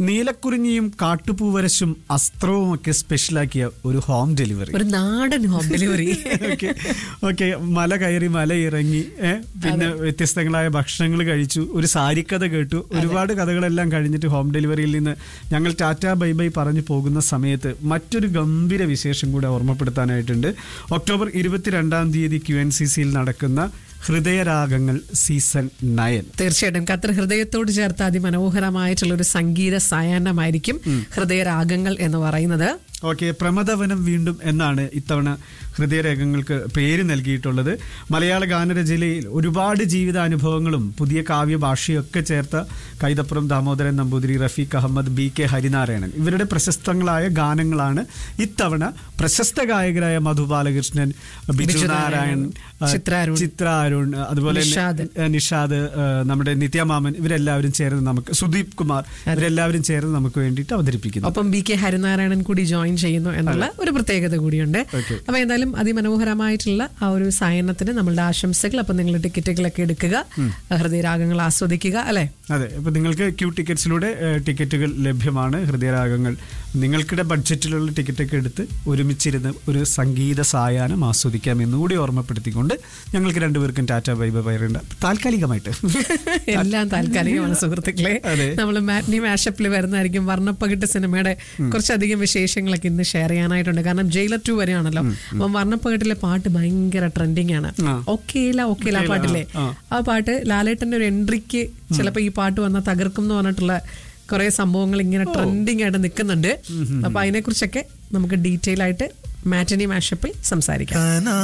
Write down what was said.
നീലക്കുറിഞ്ഞിയും കാട്ടുപൂവരശും അസ്ത്രവും ഒക്കെ സ്പെഷ്യലാക്കിയ ഒരു home delivery ഒരു നാടൻ ഹോം ഡെലിവറി ഓക്കെ ഓക്കെ മല കയറി മല ഇറങ്ങി ഏ, പിന്നെ വ്യത്യസ്തങ്ങളായ ഭക്ഷണങ്ങൾ കഴിച്ചു ഒരു സാരിക്കഥ കേട്ടു ഒരുപാട് കഥകളെല്ലാം കഴിഞ്ഞിട്ട് ഹോം ഡെലിവറിയിൽ നിന്ന് ഞങ്ങൾ ടാറ്റ ബൈ ബൈ പറഞ്ഞു പോകുന്ന സമയത്ത് മറ്റൊരു ഗംഭീര വിശേഷം കൂടെ ഓർമ്മപ്പെടുത്താനായിട്ടുണ്ട് ഒക്ടോബർ ഇരുപത്തിരണ്ടാം തീയതി ക്യു എൻ സി സിയിൽ നടക്കുന്ന ഹൃദയരാഗങ്ങൾ സീസൺ നയൻ തീർച്ചയായിട്ടും ഖത്തർ ഹൃദയത്തോട് ചേർത്ത് അതിമനോഹരമായിട്ടുള്ള ഒരു സംഗീത സായാഹ്നമായിരിക്കും ഹൃദയരാഗങ്ങൾ എന്ന് പറയുന്നത് ഓക്കെ പ്രമദവനം വീണ്ടും എന്നാണ് ഇത്തവണ ഹൃദയരേഖങ്ങൾക്ക് പേര് നൽകിയിട്ടുള്ളത് മലയാള ഗാനരചനയിൽ ഒരുപാട് ജീവിതാനുഭവങ്ങളും പുതിയ കാവ്യഭാഷയൊക്കെ ചേർത്ത കൈതപ്പുറം ദാമോദരൻ നമ്പൂതിരി റഫീഖ് അഹമ്മദ് ബി കെ ഹരിനാരായണൻ ഇവരുടെ പ്രശസ്തങ്ങളായ ഗാനങ്ങളാണ് ഇത്തവണ പ്രശസ്ത ഗായകരായ മധു ബാലകൃഷ്ണൻ ബിജു ബിജു നാരായൺ നാരായൺ, ചിത്ര അരുൺ, ചിത്ര അരുൺ അതുപോലെ തന്നെ, നിഷാദ്. ഏഹ്, നിഷാദ് ഏഹ്, നമ്മുടെ നിത്യമാമൻ ഇവരെല്ലാവരും ചേർന്ന് നമുക്ക് സുദീപ് കുമാർ ഇവരെല്ലാവരും ചേർന്ന് നമുക്ക് വേണ്ടിയിട്ട് അവതരിപ്പിക്കുന്നു ഒപ്പം ബി കെ ഹരിനാരായണൻ കൂടി ജോയിൻ ചെയ്യുന്നു എന്നുള്ള ഒരു പ്രത്യേകത കൂടിയുണ്ട് Okay. അപ്പൊ എന്തായാലും അതിമനോഹരമായിട്ടുള്ള ആ ഒരു സായനത്തിന് നമ്മളുടെ ആശംസകൾ അപ്പൊ നിങ്ങൾ ടിക്കറ്റുകളൊക്കെ എടുക്കുക ഹൃദയരാഗങ്ങൾ ആസ്വദിക്കുക അല്ലെ അതെ ഇപ്പൊ നിങ്ങൾക്ക് ക്യൂ ടിക്കറ്റ്സിലൂടെ ഏഹ്, ടിക്കറ്റുകൾ ലഭ്യമാണ് ഹൃദയരാഗങ്ങൾ നിങ്ങൾക്കിടെ ബഡ്ജറ്റിലുള്ള ടിക്കറ്റൊക്കെ എടുത്ത് ഒരുമിച്ചിരുന്ന് ഒരു സംഗീത സായാഹ്നം ആസ്വദിക്കാം എന്നുകൂടി ഓർമ്മപ്പെടുത്തിക്കൊണ്ട് ഞങ്ങൾക്ക് രണ്ടുപേർക്കും ടാറ്റ ബൈബ പറയേണ്ട താൽക്കാലികമായിട്ട് എല്ലാം താൽക്കാലികമാണ് സുഹൃത്തുക്കളെ അതെ. നമ്മൾ മാറ്റ്നി മാഷപ്പിൽ വരുന്നതായിരിക്കും വർണ്ണപ്പകിട്ട് സിനിമയുടെ കുറച്ചധികം വിശേഷങ്ങളൊക്കെ ഇന്ന് ഷെയർ ചെയ്യാനായിട്ടുണ്ട് കാരണം ജയിലർ ടു വരെയാണല്ലോ അപ്പം വർണ്ണപ്പകിട്ടിലെ പാട്ട് ഭയങ്കര ട്രെൻഡിങ് ആണ് ആ. ഒക്കേല ഒക്കേല ആ ഒക്കേല, പാട്ടില്ലേ ആ, ആ പാട്ട് ലാലേട്ടന്റെ ഒരു എൻട്രിക്ക് ചിലപ്പോൾ ഈ പാട്ട് വന്നാൽ തകർക്കും എന്ന് പറഞ്ഞിട്ടുള്ള കുറെ സംഭവങ്ങൾ ഇങ്ങനെ ട്രെൻഡിങ് ആയിട്ട് നിൽക്കുന്നുണ്ട് അപ്പൊ അതിനെക്കുറിച്ചൊക്കെ നമുക്ക് ഡീറ്റെയിൽ ആയിട്ട് മാറ്റനി മാഷപ്പിൽ സംസാരിക്കാം